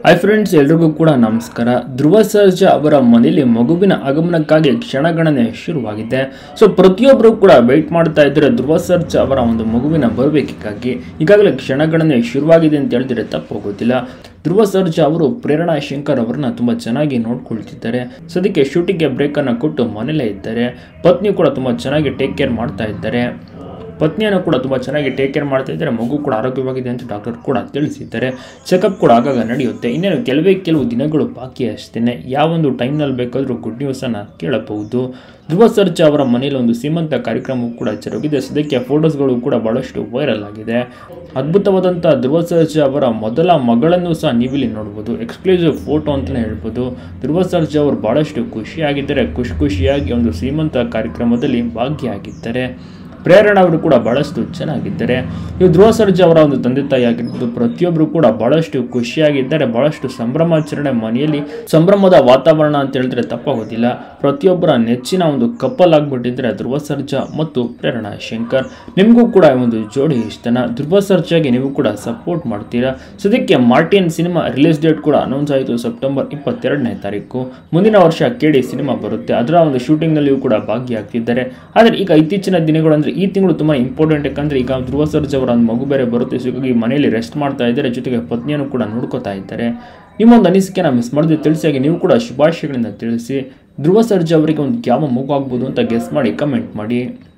hi friends ಎಲ್ರಿಗೂ ಕೂಡ ನಮಸ್ಕಾರ ಧ್ರುವ ಸರ್ಜಾ ಅವರ ಮನೆಯಲ್ಲಿ ಮಗುವಿನ ಆಗಮನಕ್ಕಾಗಿ ಕ್ಷಣಗಣನೆ ಶುರುವಾಗಿದೆ ಸೊ ಪ್ರತಿಯೊಬ್ಬರು ಕೂಡ ವೆಯ್ಟ್ ಮಾಡ್ತಾ ಇದ್ದಾರೆ ಧ್ರುವ ಸರ್ಜಾ ಅವರ ಒಂದು ಮಗುವಿನ ಬರಬೇಕಿಗಾಗಿ ಈಗಾಗಲೇ ಕ್ಷಣಗಣನೆ ಶುರುವಾಗಿದೆ ಅಂತ ಹೇಳಿದ್ರೆ ತಪ್ಪೋಗೋದಿಲ್ಲ ಧ್ರುವ ಸರ್ಜಾ ಅವರು ಪ್ರೇರಣಾ ಶಂಕರ್ ಅವರನ್ನ ತುಂಬ ಚೆನ್ನಾಗಿ ನೋಡ್ಕೊಳ್ತಿದ್ದಾರೆ ಸದ್ಯಕ್ಕೆ ಶೂಟಿಂಗ್ಗೆ ಬ್ರೇಕನ್ನು ಕೊಟ್ಟು ಮನೇಲೇ ಇದ್ದಾರೆ ಪತ್ನಿ ಕೂಡ ತುಂಬ ಚೆನ್ನಾಗಿ ಟೇಕ್ ಕೇರ್ ಮಾಡ್ತಾ ಇದ್ದಾರೆ ಪತ್ನಿಯನ್ನು ಕೂಡ ತುಂಬ ಚೆನ್ನಾಗಿ ಟೇಕ್ ಕೇರ್ ಮಾಡ್ತಾ ಇದ್ದಾರೆ ಮಗು ಕೂಡ ಆರೋಗ್ಯವಾಗಿದೆ ಅಂತ ಡಾಕ್ಟರ್ ಕೂಡ ತಿಳಿಸಿದ್ದಾರೆ ಚೆಕಪ್ ಕೂಡ ಆಗಾಗ ನಡೆಯುತ್ತೆ ಇನ್ನೇನು ಕೆಲವೇ ಕೆಲವು ದಿನಗಳು ಬಾಕಿ ಅಷ್ಟೇ ಯಾವೊಂದು ಟೈಮ್ನಲ್ಲಿ ಬೇಕಾದರೂ ಗುಡ್ ನ್ಯೂಸನ್ನು ಕೇಳಬಹುದು ಧ್ರುವ ಸರ್ಜಾ ಅವರ ಮನೆಯಲ್ಲಿ ಒಂದು ಸೀಮಂತ ಕಾರ್ಯಕ್ರಮವು ಕೂಡ ಜರುಗಿದೆ ಸದ್ಯಕ್ಕೆ ಫೋಟೋಸ್ಗಳು ಕೂಡ ಬಹಳಷ್ಟು ವೈರಲ್ ಆಗಿದೆ ಅದ್ಭುತವಾದಂಥ ಧ್ರುವ ಸರ್ಜಾ ಅವರ ಮೊದಲ ಮಗಳನ್ನು ಸಹ ನೀವಿಲ್ಲಿ ನೋಡ್ಬೋದು ಎಕ್ಸ್ಕ್ಲೂಸಿವ್ ಫೋಟೋ ಅಂತಲೇ ಹೇಳ್ಬೋದು ಧ್ರುವ ಸರ್ಜಾ ಅವರು ಬಹಳಷ್ಟು ಖುಷಿಯಾಗಿದ್ದಾರೆ ಖುಷಿ ಖುಷಿಯಾಗಿ ಒಂದು ಸೀಮಂತ ಕಾರ್ಯಕ್ರಮದಲ್ಲಿ ಭಾಗಿಯಾಗಿದ್ದಾರೆ ಪ್ರೇರಣಾ ಅವರು ಕೂಡ ಬಹಳಷ್ಟು ಚೆನ್ನಾಗಿದ್ದಾರೆ ಇವು ಧ್ರುವ ಸರ್ಜಾ ಅವರ ಒಂದು ತಂದೆ ತಾಯಿ ಆಗಿರ್ಬೋದು ಪ್ರತಿಯೊಬ್ಬರು ಕೂಡ ಬಹಳಷ್ಟು ಖುಷಿಯಾಗಿದ್ದಾರೆ ಬಹಳಷ್ಟು ಸಂಭ್ರಮಾಚರಣೆ ಮನೆಯಲ್ಲಿ ಸಂಭ್ರಮದ ವಾತಾವರಣ ಅಂತ ಹೇಳಿದ್ರೆ ತಪ್ಪಾಗೋದಿಲ್ಲ ಪ್ರತಿಯೊಬ್ಬರ ನೆಚ್ಚಿನ ಒಂದು ಕಪ್ಪಲ್ ಆಗಿಬಿಟ್ಟಿದ್ರೆ ಧ್ರುವ ಸರ್ಜಾ ಮತ್ತು ಪ್ರೇರಣಾ ಶಂಕರ್ ನಿಮಗೂ ಕೂಡ ಈ ಒಂದು ಜೋಡಿ ಇಷ್ಟನ ಧ್ರುವ ಸರ್ಜಾಗೆ ನೀವು ಕೂಡ ಸಪೋರ್ಟ್ ಮಾಡ್ತೀರಾ ಸದ್ಯಕ್ಕೆ ಮಾರ್ಟಿನ್ ಸಿನಿಮಾ ರಿಲೀಸ್ ಡೇಟ್ ಕೂಡ ಅನೌನ್ಸ್ ಆಯಿತು ಸೆಪ್ಟೆಂಬರ್ ಇಪ್ಪತ್ತೆರಡನೇ ತಾರೀಕು ಮುಂದಿನ ವರ್ಷ ಕೆಡಿ ಸಿನಿಮಾ ಬರುತ್ತೆ ಅದರ ಒಂದು ಶೂಟಿಂಗ್ನಲ್ಲಿಯೂ ಕೂಡ ಭಾಗಿಯಾಗ್ತಿದ್ದಾರೆ ಆದರೆ ಈಗ ಇತ್ತೀಚಿನ ದಿನಗಳು ಅಂದರೆ ಈ ತಿಂಗಳು ತುಂಬ ಇಂಪಾರ್ಟೆಂಟ್ ಯಾಕಂದರೆ ಈಗ ಧ್ರುವ ಸರ್ಜಾ ಅವರ ಒಂದು ಮಗು ಬೇರೆ ಬರುತ್ತೆ ಸೊ ಹೀಗಾಗಿ ಮನೆಯಲ್ಲಿ ರೆಸ್ಟ್ ಮಾಡ್ತಾ ಇದ್ದಾರೆ ಜೊತೆಗೆ ಪತ್ನಿಯನ್ನು ಕೂಡ ನೋಡ್ಕೋತಾ ಇದ್ದಾರೆ ನಿಮ್ಮೊಂದು ಅನಿಸಿಕೆನ ಮಿಸ್ ಮಾಡಿದ್ರೆ ತಿಳಿಸಿಯಾಗಿ ನೀವು ಕೂಡ ಶುಭಾಶಯಗಳಿಂದ ತಿಳಿಸಿ ಧ್ರುವ ಸರ್ಜಾ ಅವರಿಗೆ ಒಂದು ಯಾವ ಮಗು ಆಗ್ಬೋದು ಅಂತ ಗೆಸ್ ಮಾಡಿ ಕಮೆಂಟ್ ಮಾಡಿ